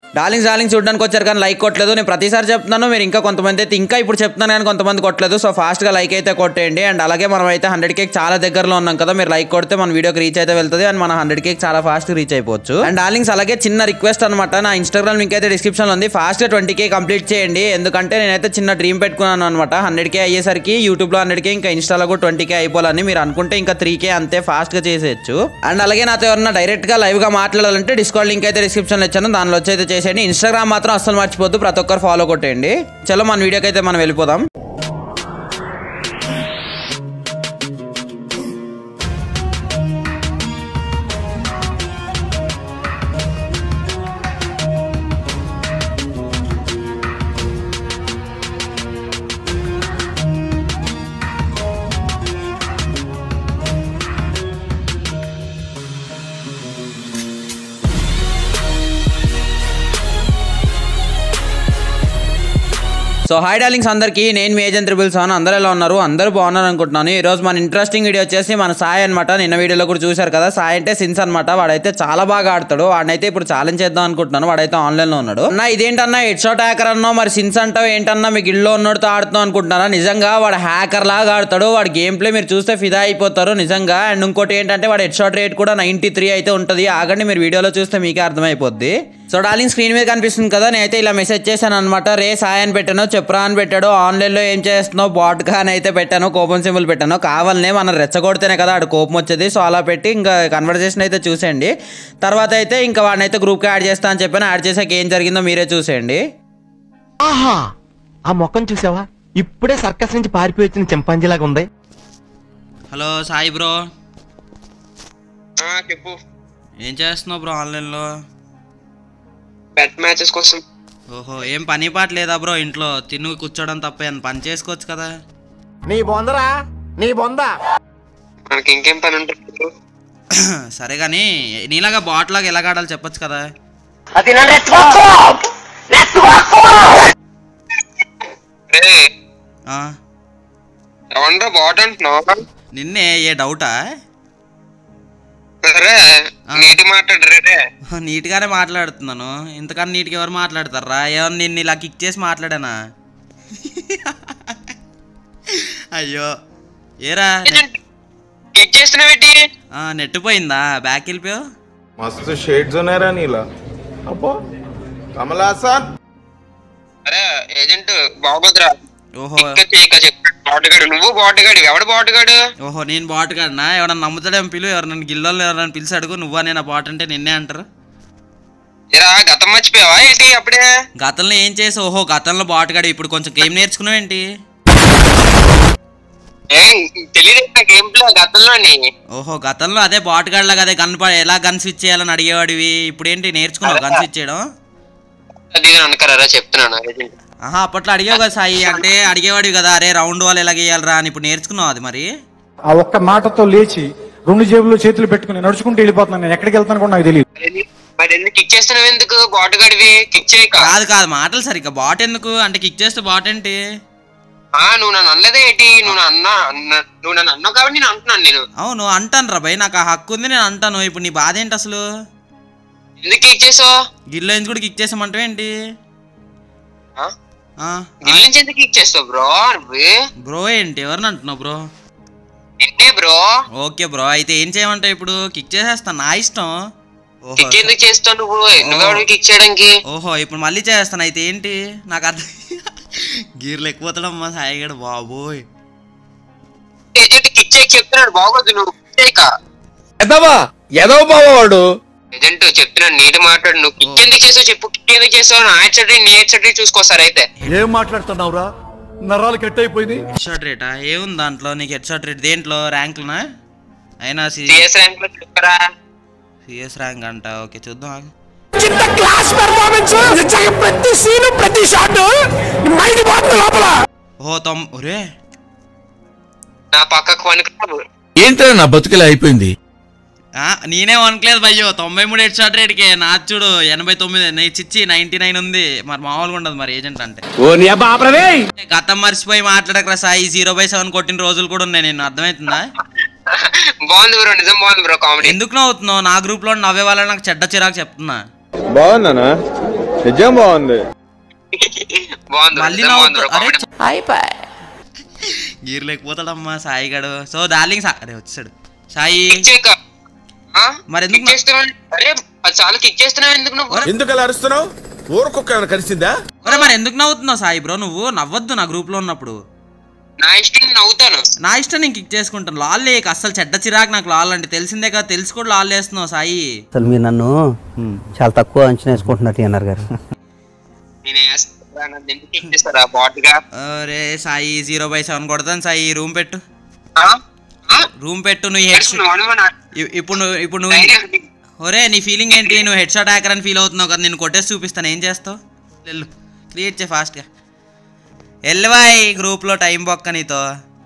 Darlings darlings చూడడానికి వచ్చారు కానీ లైక్ కొట్టలేదు నేను ప్రతిసారి చెప్తున్నాను మీరు ఇంకా కొంతమంది అయితే ఇంకా ఇప్పుడు చెప్తున్నాను కానీ కొంతమంది కొట్టలేదు సో ఫాస్ట్గా లైక్ అయితే కొట్టేయండి అండ్ అలాగే మనం అయితే హండ్రెడ్ కేక్ చాలా దగ్గరలో ఉన్నాం కదా మీరు లైక్ కొడితే మన వీడియోకి రీచ్ అయితే వెళ్తుంది అండ్ మన హండ్రెడ్ కేక్ చాలా ఫాస్ట్ రీచ్ అయిపోవచ్చు అండ్ డార్లింగ్స్ అలాగే చిన్న రిక్వెస్ట్ అనమాట నా ఇన్స్టాగ్రామ్ లింక్ అయితే డిస్క్రిప్షన్లో ఉంది ఫాస్ట్గా ట్వంటీ కే కంప్లీట్ చేయండి ఎందుకంటే నేనైతే చిన్న డ్రీమ్ పెట్టుకున్నాను అనమాట హండ్రెడ్ కే అయ్యేసరికి యూట్యూబ్లో హండ్రెడ్ కే ఇంకా ఇన్స్టాలో కూడా ట్వంటీ కే అయిపోవాలని మీరు అనుకుంటే ఇంకా త్రీ కే అంతే ఫాస్ట్గా చేసేయచ్చు అండ్ అలాగే నాతో ఎవరన్నా డైరెక్ట్గా లైవ్గా మాట్లాడాలంటే డిస్కౌంట్ లింక్ అయితే డిస్క్రిప్షన్లో ఇచ్చాను దానిలో వచ్చి అయితే చేసేయండి ఇన్స్టాగ్రామ్ మాత్రం అస్సలు మర్చిపోద్దు ప్రతి ఒక్కరు ఫాలో కొట్టేయండి చలో మన వీడియోకి అయితే మనం వెళ్ళిపోదాం సో హాయ్ డార్లింగ్స్ అందరికీ నేను మీ ఏజెంట్ త్రిబుల్ సోన్ అందరూ ఎలా ఉన్నారు అందరూ బాగున్నారు అనుకుంటున్నాను ఈ రోజు మన ఇంట్రెస్టింగ్ వీడియో వచ్చేసి మన సాయి అనమాట నిన్న వీడియోలో కూడా చూశారు కదా సాయి అంటే సిన్స్ అనమాట వాడైతే చాలా బాగా ఆడతాడు వాడైతే ఇప్పుడు ఛాలెంజ్ చేద్దాం అనుకుంటున్నాను వాడైతే ఆన్లైన్ లో ఉన్నాడు అన్న ఇదేంటన్నా హెడ్ షాట్ హ్యాకర్ అన్నో మరి సిన్స్ అంటావు ఏంటన్నా మీ గిల్లో ఉన్నోడితో ఆడుతున్నాం అనుకుంటున్నారా నిజంగా వాడు హ్యాకర్ లాగా ఆడతాడు వాడి గేమ్ ప్లే మీరు చూస్తే ఫిదా అయిపోతారు నిజంగా అండ్ ఇంకోటి ఏంటంటే వాడు హెడ్ షాట్ రేట్ కూడా నైంటీ త్రీ అయితే ఉంటుంది ఆగండి మీరు వీడియోలో చూస్తే మీకే అర్థమైపోద్ది సో డార్లింగ్ స్క్రీన్ మీద కనిపిస్తుంది కదా నేనైతే ఇలా మెసేజ్ చేశాను అనమాట రే సాయి అని పెట్టాను చెప్పురా అని పెట్టాడు ఆన్లైన్లో ఏం చేస్తున్నావు బాట్గా అని అయితే పెట్టాను కోపం సింబల్ పెట్టాను కావాలనే మనం రెచ్చగొడితేనే కదా ఆడు కోపం వచ్చేది సో అలా పెట్టి ఇంకా కన్వర్జేషన్ అయితే చూసేయండి తర్వాత అయితే ఇంకా వాడిని అయితే గ్రూప్కి యాడ్ చేస్తా అని చెప్పాను యాడ్ చేసాక ఏం జరిగిందో మీరే చూసేయండి ఆహా ఆ మొక్కను చూసావా ఇప్పుడే సర్కస్ నుంచి పారిపోయి వచ్చిన చింపాంజీలాగా ఉంది హలో సాయి బ్రో ఆ, చెప్పు ఏం చేస్తున్నావు బ్రో ఆన్లైన్లో బెట్ మ్యాచెస్ కోసం ఓహో ఏం పని పాట లేదా బ్రో ఇంట్లో తిను కూర్చోవడం తప్ప ఏం పని చేసుకోవచ్చు కదా నీ బొందరా నీ బొంద మనకి ఇంకేం పని ఉంటుంది సరే కానీ నీలాగా బాట్ లాగా ఎలా ఆడాలి చెప్పొచ్చు కదా రే ఆ, ఎవరా బాట్ అంటున్నావు నిన్నే ఏ డౌటా సరే నీటి మాట్లాడరే రే నీట్గానే మాట్లాడుతున్నాను ఇంతకన్నా నీట్గా ఎవరు మాట్లాడతారా ఏమన్నా నిన్ను ఇలా కిక్ చేసి మాట్లాడానా అయ్యో ఏరా కిక్ చేస్తున్నావేంటి ఆ, నెట్ పోయిందా బ్యాక్ వెళ్ళిపోయావు मस्त शेड्स नाही रा नीला अप्पो कमला असा అరే ఏజెంట్ బాగోదురా ఓహో ఇంకా చేయక చెప్పు బాటుగాడు నువ్వు బాటుగాడు ఎవడు బాటుగాడు ఓహో నేను బాట్ కాడనా ఎవడన్నా నమ్ముతాడేమో పిలు ఎవరన్నా గిల్లోళ్ళు ఎవరన్నా పిలిచి అడుగు నువ్వా నేను బాట్ అంటే నిన్నే అంటారు ఇరా గతం మర్చిపోయావా ఏంటి అప్పుడే గతంలో ఏం చేసావు ఓహో గతంలో బాట్ కాడు ఇప్పుడు కొంచెం గేమ్ నేర్చుకున్నావు ఏంటి ఏం తెలియదు గేమ్ ప్లే గతంలోని ఓహో గతంలో అదే బాట్ గాడ్లాగా అదే గన్ ప- ఎలా గన్ స్విచ్ చేయాలని అడిగేవాడివి ఇప్పుడు ఏంటి నేర్చుకున్నావు గన్ స్విచ్ చేయడం అది అనుకరారా చెప్తున్నాను ఏజెంట్ ఆహా అప్పట్లో అడిగావు కదా సాయి అంటే అడిగేవాడివి కదా అరే రౌండ్ వాళ్ళు ఎలా గేయాలరా అని ఇప్పుడు నేర్చుకున్నావు అది మరి ఆ ఒక్క మాటతో లేచి రెండు జేబుల్లో చేతులు పెట్టుకుని నడుచుకుంటూ వెళ్ళిపోతున్నాను నేను ఎక్కడికి వెళ్తాను కూడా నాకు తెలియదు మరి ఎందుకు- మరి ఎందుకు కిక్ చేస్తున్నావు ఎందుకు బాటుగాడివి కిక్ చేయక కాదు కాదు మాటలు సరిగ్గా బాట్ ఎందుకు అంటే కిక్ చేస్తే బాట్ ఏంటి ఆ నువ్వు నన్ను అనలేదే ఏంటి నువ్వు నన్ను అన్న- నువ్వు నన్ను అన్నావు కాబట్టి నేను అంటున్నాను నేను అవును అంటాను రా భయ్ నాకు ఆ హక్కు ఉంది నేను అంటాను ఇప్పుడు నీ బాధ ఏంటి అసలు ఎందుకు కిక్ చేసావు గిల్లో కూడా కిక్ చేసామంటావు ఏంటి ఆ? ఆ, గిల్ నుంచి ఎందుకు కిక్ చేస్తావు బ్రో నువ్వు బ్రో ఏంటి ఎవరిని అంటున్నావు బ్రో నిన్నే బ్రో ఓకే బ్రో అయితే ఏం చేయమంటావు ఇప్పుడు కిక్ చేసేస్తాను నా ఇష్టం ఓహో కిక్ ఎందుకు చేస్తావు నువ్వు నువ్వు కిక్ చేయడానికి ఓహో ఇప్పుడు మళ్ళీ చేస్తాను అయితే ఏంటి నాకు అర్థం గీర్లు ఎక్కుపోతాడమ్మా సాయిగడు బాబోయ్ ఏజెంట్ కిక్ చేయక చెప్తున్నాడు బాగోదు నువ్వు కిక్ చేయక ఎదవా ఎదవ బావాడు ఏజెంట్ చెప్తున్నాను నీటి మాట్లాడు నువ్వు కిక్ ఎందుకు చేసావు చెప్పు కిక్ ఎందుకు చేసావు నా హెడ్ సెట్ నీ హెడ్ సెట్ చూసుకోసారు అయితే ఏం మాట్లాడుతున్నావురా నరాలు కట్ అయిపోయింది హెడ్ షాట్ రేటా ఏముంది దాంట్లో నీకు హెడ్ షాట్ రేట్ దేంట్లో ర్యాంక్లోనా అయినా సిఎస్ ర్యాంక్ లో చెప్పరా సిఎస్ ర్యాంక్ అంట ఓకే చూద్దాం ఆగు. చిన్న క్లాస్ పెర్ఫార్మెన్స్ నిజంగా ప్రతి సీన్ ప్రతి షాట్ మైండ్ పోతుంది లోపల ఓహో తొమ్ ఒరే నా పక్కకు పనుకు ఏంట్రా నా బతుకులే అయిపోయింది ఆ, నేనే వనకలేదు భయ్యో తొంభై మూడు హెడ్ షాట్ రేట్కే నా చూడు ఎనభై తొమ్మిది నీ చిచ్చి నైన్టీ నైన్ ఉంది మరి మామూలుగా ఉండదు మరి ఏజెంట్ అంటే ఓ నీ అబ్బా ఆపరదే గతం మర్చిపోయి మాట్లాడకరా సాయి జీరో బై సెవెన్ కొట్టిన రోజులు కూడా ఉన్నాయి నేను అర్థమవుతుందా బాగుంది బ్రో నిజం బాగుంది బ్రో కామెడీ ఎందుకు నవ్వుతున్నావు నా గ్రూప్ లో నవ్వే వాళ్ళని నాకు చెడ్డ చిరాకు చెప్తున్నా బాగుందనా నిజం బాగుంది బాగుంది మళ్ళీ నిజం బాగుంది నవ్వుతూ- bro, అరే comedy. గీర్ లేకపోతాడమ్మా సాయి గడు సో డార్లింగ్ సా- అరే వచ్చాడు సాయి కిక్ చేయక. ఆ? మరి ఎందుకు కిక్ చేస్తున్నావు అరే అది చాలా కిక్ చేస్తున్నావు ఎందుకు నువ్వు ఎందుకు అలా అరుస్తున్నావు ఊరుకొక్క ఏమైనా కలిసిందా ఒరే మరి ఎందుకు నవ్వుతున్నావు సాయి బ్రో నువ్వు నవ్వద్దు నా గ్రూప్ లో ఉన్నప్పుడు నా ఇష్టం నేను అవుతాను నా ఇష్టం నేను కిక్ చేసుకుంటాను లాల్ లేక అస్సలు చెడ్డ చిరాకు నాకు లాల్ అంటే తెలిసిందే కదా తెలిసి కూడా లాల్ వేస్తున్నావు సాయి అసలు మీరు నన్ను చాలా తక్కువ అంచనా వేసుకుంటున్నట్టు అన్నారు గారు నేను వేస్తాను. నన్ను ఎందుకు కిక్ చేస్తారా బాట్గా అరే సాయి జీరో బై సెవెన్ కొడతాను సాయి రూమ్ పెట్టు ఆ? ఆ? రూమ్ పెట్టు నువ్వు హెడ్ ఏడుస్తున్నావా నువ్వు నా- ఇప్పుడు నువ్వు ఇప్పుడు నువ్వు ధైర్యం. ఒరే నీ ఫీలింగ్ ఏంటి నువ్వు హెడ్ షాట్ హ్యాకర్ అని ఫీల్ అవుతున్నావు కదా నేను కొట్టేసి చూపిస్తాను ఏం చేస్తావు వెళ్ళు క్రియేట్ చే ఫాస్ట్గా వెళ్ళవాయి గ్రూప్లో టైం బొక్క నీతో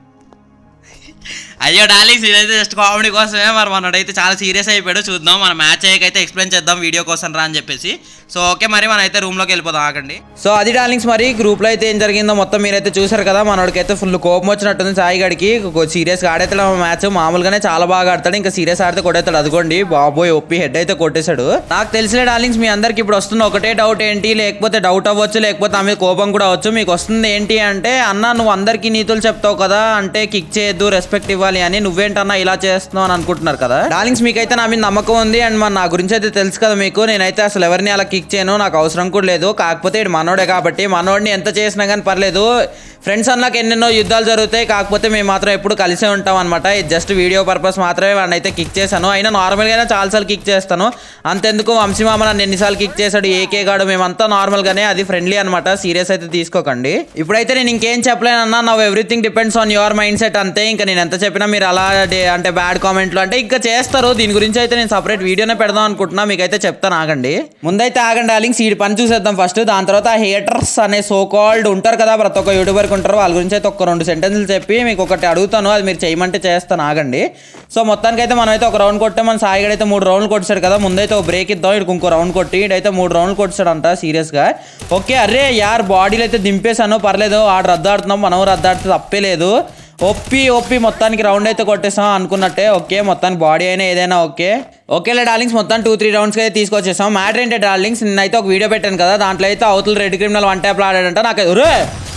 అయ్యో డార్లింగ్స్ ఇదైతే జస్ట్ కామెడీ కోసమే మరి మనోడైతే చాలా సీరియస్ అయిపోయాడు చూద్దాం మన మ్యాచ్ అయ్యాకైతే ఎక్స్ప్లెయిన్ చేద్దాం వీడియో కోసం రా అని చెప్పేసి సో ఓకే మరి మనం అయితే రూమ్లోకి వెళ్ళిపోదాం ఆగండి సో అది డార్లింగ్స్ మరి గ్రూప్లో అయితే ఏం జరిగిందో మొత్తం మీరైతే చూసారు కదా మనోడికైతే ఫుల్ కోపం వచ్చినట్టుంది సాయి గడికి సీరియస్గా ఆడేస్తాడు మ్యాచ్ మామూలుగానే చాలా బాగా ఆడతాడు ఇంకా సీరియస్ ఆడితే కొట్టేస్తాడు అదిగోండి బాబోయ్ ఒప్పి హెడ్ అయితే కొట్టేశాడు నాకు తెలిసిన డార్లింగ్స్ మీ అందరికి ఇప్పుడు వస్తున్న ఒకటే డౌట్ ఏంటి లేకపోతే డౌట్ అవ్వచ్చు లేకపోతే ఆమె కోపం కూడా అవ్వచ్చు మీకు వస్తుంది ఏంటి అంటే అన్న నువ్వు అందరికీ నీతులు చెప్తావు కదా అంటే కిక్ చేయొద్దు రెస్పెక్ట్ ఇవ్వాలి అని నువ్వేంటన్నా ఇలా చేస్తున్నావు అని అనుకుంటున్నారు కదా డార్లింగ్స్ మీకైతే నా మీద నమ్మకం ఉంది అండ్ మన నా గురించి అయితే తెలుసు కదా మీకు నేనైతే అసలు ఎవరిని అలా కిక్ చేయను నాకు అవసరం కూడా లేదు కాకపోతే ఇటు మనోడే కాబట్టి మనోడిని ఎంత చేసినా కానీ పర్లేదు ఫ్రెండ్స్ అన్నాక ఎన్నెన్నో యుద్ధాలు జరుగుతాయి కాకపోతే మేము మాత్రం ఎప్పుడు కలిసే ఉంటాం అనమాట ఇది జస్ట్ వీడియో పర్పస్ మాత్రమే వాడిని అయితే కిక్ చేశాను అయినా నార్మల్గానే చాలాసార్లు కిక్ చేస్తాను అంతెందుకు వంశీమామ నన్ను ఎన్నిసార్లు కిక్ చేశాడు ఏకే గాడు మేమంతా నార్మల్గానే అది ఫ్రెండ్లీ అనమాట సీరియస్ అయితే తీసుకోకండి ఇప్పుడైతే నేను ఇంకేం చెప్పలేనన్నా now everything depends on your mind set అంతే ఇంకా నేను ఎంత చెప్పినా మీరు అలా డే- అంటే బ్యాడ్ కామెంట్లు అంటే ఇంకా చేస్తారు దీని గురించి అయితే నేను సపరేట్ వీడియోనే పెడదాం అనుకుంటున్నా మీకైతే చెప్తాను ఆగండి ముందైతే ఆగండి డార్లింగ్ సీడ్ పని చూసేద్దాం ఫస్ట్ దాని తర్వాత హేటర్స్ అనే సో కాల్డ్ ఉంటారు కదా ప్రతి ఒక్క యూట్యూబర్కి ఉంటారు వాళ్ళ గురించి అయితే ఒక రెండు సెంటెన్స్లు చెప్పి మీకు ఒకటి అడుగుతాను అది మీరు చేయమంటే చేస్తాను ఆగండి సో మొత్తానికైతే మనం అయితే ఒక రౌండ్ కొట్టే మన సాయిగడ్ అయితే మూడు రౌండ్లు కొట్టాడు కదా ముందైతే ఒక బ్రేక్ ఇద్దాం ఇక్కడికి ఇంకో రౌండ్ కొట్టి ఇడైతే మూడు రౌండ్లు కొట్టాడంట సీరియస్గా ఓకే అరే యార్ బాడీలు అయితే దింపేశాను పర్లేదు ఆడు రద్దాడుతున్నాం మనం రద్దాడితే తప్పే లేదు ఒప్పి ఒప్పి మొత్తానికి రౌండ్ అయితే కొట్టేసాం అనుకున్నట్టే ఓకే మొత్తానికి బాడీ అయినా ఏదైనా ఓకే ఓకేలే డార్లింగ్స్ మొత్తం టూ త్రీ రౌండ్స్ అయితే తీసుకొచ్చేసాం మ్యాటర్ ఏంటి డార్లింగ్స్ నిన్నైతే ఒక వీడియో పెట్టాను కదా దాంట్లో అయితే అవతల రెడ్ క్రిమినల్ వన్ ట్యాప్లో ఆడాడంట నాకు ఒరే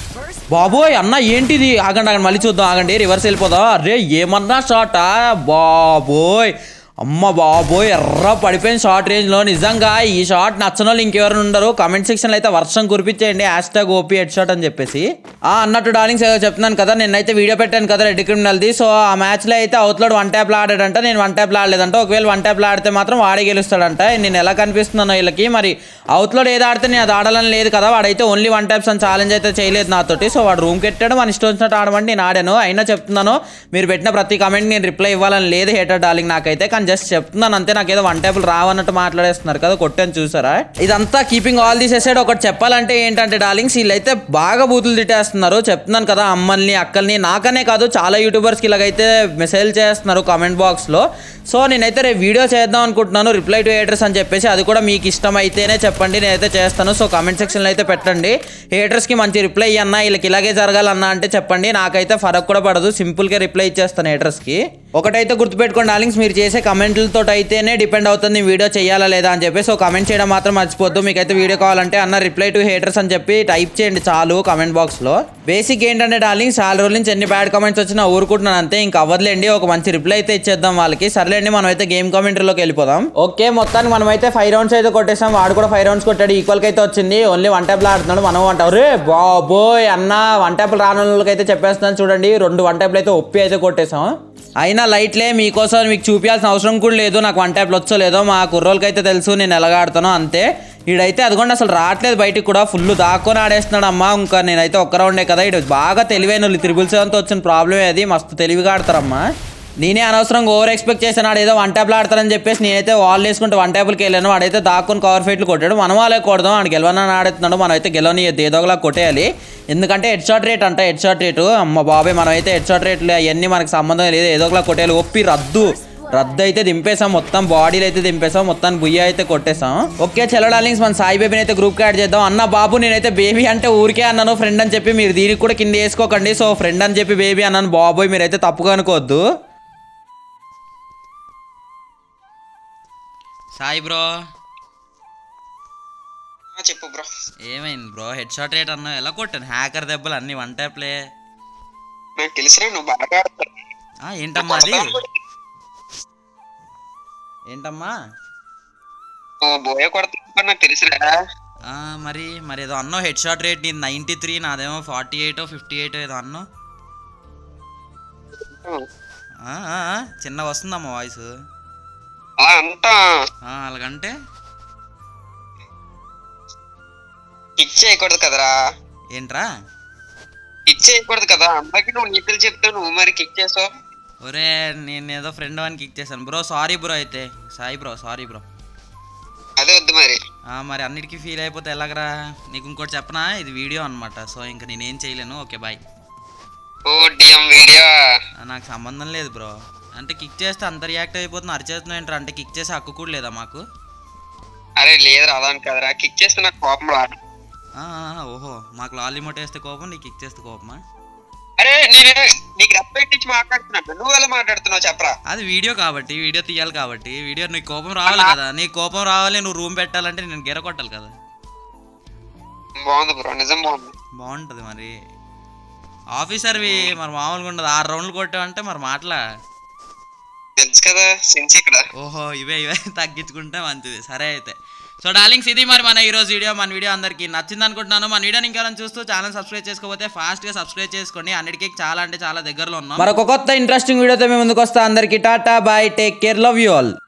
బాబోయ్ అన్న ఏంటిది ఆగండి ఆగండి మళ్ళీ చూద్దాం ఆగండి రివర్స్ వెళ్ళిపోదాం అరే ఏమన్నా షాటా బాబోయ్ అమ్మ బాబోయ్ ఎర్ర పడిపోయిన షార్ట్ రేంజ్లో నిజంగా ఈ షాట్ నచ్చని వాళ్ళు ఇంకెవరు ఉండరు కమెంట్ సెక్షన్లో అయితే వర్షం కురిపించేయండి hashtag OP head shot అని చెప్పేసి ఆ అన్నట్టు డార్లింగ్స్ ఏదో చెప్తున్నాను కదా నేనైతే వీడియో పెట్టాను కదా రెడ్ క్రిమినల్ది సో ఆ మ్యాచ్లో అయితే అవుట్లోడ్ వన్ ట్యాప్లో ఆడాడంట నేను వన్ ట్యాప్లో ఆడలేదంట ఒకవేళ వన్ ట్యాప్లో ఆడితే మాత్రం వాడే గెలుస్తాడంట నేను ఎలా కనిపిస్తున్నాను వీళ్ళకి మరి అవుట్లోడ్ ఏది ఆడితే నేను అది ఆడాలని లేదు కదా వాడైతే ఓన్లీ వన్ ట్యాప్స్ అని ఛాలెంజ్ అయితే చేయలేదు నాతోటి సో వాడు రూమ్ పెట్టాడు మన ఇష్టం వచ్చినట్టు ఆడమంటే నేను ఆడాను అయినా చెప్తున్నాను మీరు పెట్టిన ప్రతి కమెంట్ నేను రిప్లై ఇవ్వాలని లేదు హేటర్ డార్లింగ్ నాకైతే కానీ జస్ట్ చెప్తున్నాను అంతే నాకు ఏదో వన్ టేబుల్ రావన్నట్టు మాట్లాడేస్తున్నారు కదా కొట్టాను చూసారా ఇదంతా కీపింగ్ ఆల్ తీసేసాడు ఒకటి చెప్పాలంటే ఏంటంటే డార్లింగ్స్ వీళ్ళైతే బాగా బూతులు తిట్టేస్తున్నారు చెప్తున్నాను కదా అమ్మల్ని అక్కల్ని నాకనే కాదు చాలా యూట్యూబర్స్కి ఇలాగైతే మెసేజ్ చేస్తున్నారు కామెంట్ బాక్స్లో సో నేనైతే రేపు వీడియో చేద్దాం అనుకుంటున్నాను రిప్లై టు హేటర్స్ అని చెప్పేసి అది కూడా మీకు ఇష్టం అయితేనే చెప్పండి నేనైతే చేస్తాను సో కామెంట్ సెక్షన్లో అయితే పెట్టండి హేటర్స్కి మంచి రిప్లై అన్నా వీళ్ళకి ఇలాగే జరగాలన్నా అంటే చెప్పండి నాకైతే ఫరక్ కూడా పడదు సింపుల్గా రిప్లై ఇచ్చేస్తాను హేటర్స్కి ఒకటైతే గుర్తుపెట్టుకోండి డార్లింగ్స్ మీరు చేసే కమెంట్లతో అయితేనే డిపెండ్ అవుతుంది వీడియో చేయాలా లేదా అని చెప్పి సో కమెంట్ చేయడం మాత్రం మర్చిపోద్దు మీకైతే వీడియో కావాలంటే అన్న రిప్లై టు హేటర్స్ అని చెప్పి టైప్ చేయండి చాలు కమెంట్ బాక్స్లో బేసిక్ ఏంటంటే డార్లింగ్ చాలా రోజుల నుంచి ఎన్ని బ్యాడ్ కామెంట్స్ వచ్చినా ఊరుకుంటున్నాను అంతే ఇంకా అవ్వదులేండి ఒక మంచి రిప్లై అయితే ఇచ్చేద్దాం వాళ్ళకి సర్లేండి మనం అయితే గేమ్ కామెంటరీలోకి వెళ్ళిపోదాం ఓకే మొత్తానికి మనం అయితే ఫైవ్ రౌండ్స్ అయితే కొట్టేసాం వాడు కూడా ఫైవ్ రౌండ్స్ కొట్టాడు ఈక్వల్కి అయితే వచ్చింది ఓన్లీ వన్ ట్యాప్లో ఆడుతున్నాడు మనం అంటావు రే బాబోయ్ అన్న వన్ ట్యాప్లు రాని వాళ్ళకి అయితే చెప్పేస్తున్నాను చూడండి రెండు వన్ ట్యాప్లు అయితే ఒప్పి అయితే కొట్టేసాం అయినా లైట్లే మీకోసం మీకు చూపించాల్సిన అవసరం కూడా లేదు నాకు వన్ ట్యాప్లు వచ్చో లేదో మా కుర్రోళ్ళకి అయితే తెలుసు నేను ఎలాగ ఆడుతానో అంతే ఈడైతే అదిగోండి అసలు రావట్లేదు బయటికి కూడా ఫుల్ దాక్కొని ఆడేస్తున్నాడు అమ్మా ఇంకా నేనైతే ఒక్క రౌండే కదా ఇటు బాగా తెలివైన వాళ్ళు త్రిబుల్ సెవెన్తో వచ్చిన ప్రాబ్లమే అది మస్తు తెలివిగా ఆడతారమ్మా నేనే అనవసరంగా ఓవర్ ఎక్స్పెక్ట్ చేశాను ఆడు ఏదో వన్ ట్యాప్లు ఆడతారని చెప్పేసి నేనైతే వాల్ వేసుకుంటే వన్ ట్యాప్లకి వెళ్ళాను వాడైతే దాక్కుని కవర్ ఫైట్లు కొట్టాడు మనం వాళ్ళే కొడదాం ఆడు గెలవనని ఆడుతున్నాడు మనం అయితే గెలవని ఏదోగలా కొట్టేయాలి ఎందుకంటే హెడ్ షాట్ రేట్ అంట హెడ్ షాట్ రేటు అమ్మ బాబాయ్ మనం అయితే హెడ్ షాట్ రేట్లు అవన్నీ మనకు సంబంధం లేదు ఏదో ఒకలా కొట్టేయాలి ఒప్పి రద్దు రద్దు అయితే దింపేసాం మొత్తం బాడీలు అయితే దింపేసాం మొత్తం బుయ్య అయితే కొట్టేసాం ఓకే చలో డార్లింగ్స్ మన సాయి బేబీని అయితే గ్రూప్ యాడ్ చేద్దాం అన్న బాబు నేనైతే బేబీ అంటే ఊరికే అన్నాను ఫ్రెండ్ అని చెప్పి మీరు దీనికి కూడా కింద వేసుకోకండి సో ఫ్రెండ్ అని చెప్పి బేబీ అన్నాను బాబోయ్ మీరైతే తప్పుగా అనుకోవద్దు సాయి బ్రో ఆ, చెప్పు బ్రో ఏమైంది బ్రో హెడ్ షాట్ రేట్ అన్నావు ఎలా కొట్టాను హ్యాకర్ దెబ్బలు అన్ని వన్ ట్యాప్లే నాకు తెలుసురా నువ్వు బాగా ఆడతావు. ఆ, ఏంటమ్మా అది ఏంటమ్మా నువ్వు బోయ కొడతావు నాకు తెలుసురా ఆ, మరి మరి ఏదో అన్నావు హెడ్ షాట్ రేట్ నీది నైంటీ త్రీ నాదేమో ఫార్టీ ఎయిట్ ఫిఫ్టీ ఎయిట్ ఏదో అన్నావు ఆ, ఆ, ఆ, చిన్నగా వస్తుందమ్మా వాయిస్ ఆ, అంతా అలాగంటే కిక్ చేయకూడదు కదరా ఏంట్రా కిక్ చేయకూడదు కదా అమ్మాయికి నువ్వు నీతులు చెప్తావు నువ్వు మరి కిక్ చేసావు ఒరే నేను ఏదో ఫ్రెండ్ అని కిక్ చేశాను బ్రో సారీ బ్రో అయితే సాయి బ్రో సారీ బ్రో అదే వద్దు మరి ఆ, మరి అన్నిటికీ ఫీల్ అయిపోతే ఎలాగరా నీకు ఇంకోటి చెప్పనా ఇది వీడియో అనమాట సో ఇంకా నేనేం చేయలేను ఓకే బాయ్ ఓ డిఎం వీడియో నాకు సంబంధం లేదు బ్రో అంటే కిక్ చేస్తే అంత రియాక్ట్ అయిపోతుంది అరిచేస్తున్నావు ఏంట్రా అంటే కిక్ చేసే హక్కు కూడా లేదా మాకు అరే లేదురా అదాని కదరా కిక్ చేస్తే నాకు కోపం రాదు ఆ, ఆ, ఓహో మాకు లాలీమోట్ వేస్తే కోపం నీకు కిక్ చేస్తే కోపమా అరే నేను నీకు రెస్పెక్ట్ ఇచ్చి మాట్లాడుతున్నాను నువ్వు ఎలా మాట్లాడుతున్నావు చెప్పరా అది వీడియో కాబట్టి వీడియో తీయాలి కాబట్టి వీడియో నీకు కోపం రావాలి కదా నీకు కోపం రావాలి నువ్వు రూమ్ పెట్టాలంటే నేను గెర కొట్టాలి కదా బాగుంది బ్రో నిజం బాగుంది బాగుంటుంది మరి ఆఫీసర్వి మరి మామూలుగా ఉండదు ఆరు రౌండ్లు కొట్టావంటే మరి మాటలా తెలుసు కదా సిన్స్ ఇక్కడ ఓహో ఇవే ఇవే తగ్గించుకుంటే మంచిది సరే అయితే సో డార్లింగ్స్ ఇది మరి మన ఈరోజు వీడియో మన వీడియో అందరికీ నచ్చింది అనుకుంటున్నాను మన వీడియోని ఇంకా చూస్తూ ఛానల్ సబ్స్క్రైబ్ చేసుకోకపోతే ఫాస్ట్గా సబ్స్క్రైబ్ చేసుకోండి అన్నిటికీ చాలా అంటే చాలా దగ్గరలో ఉన్నాం మరొక కొత్త ఇంట్రెస్టింగ్ వీడియోతో మేము ముందుకు వస్తా అందరికీ టాటా bye take care love you all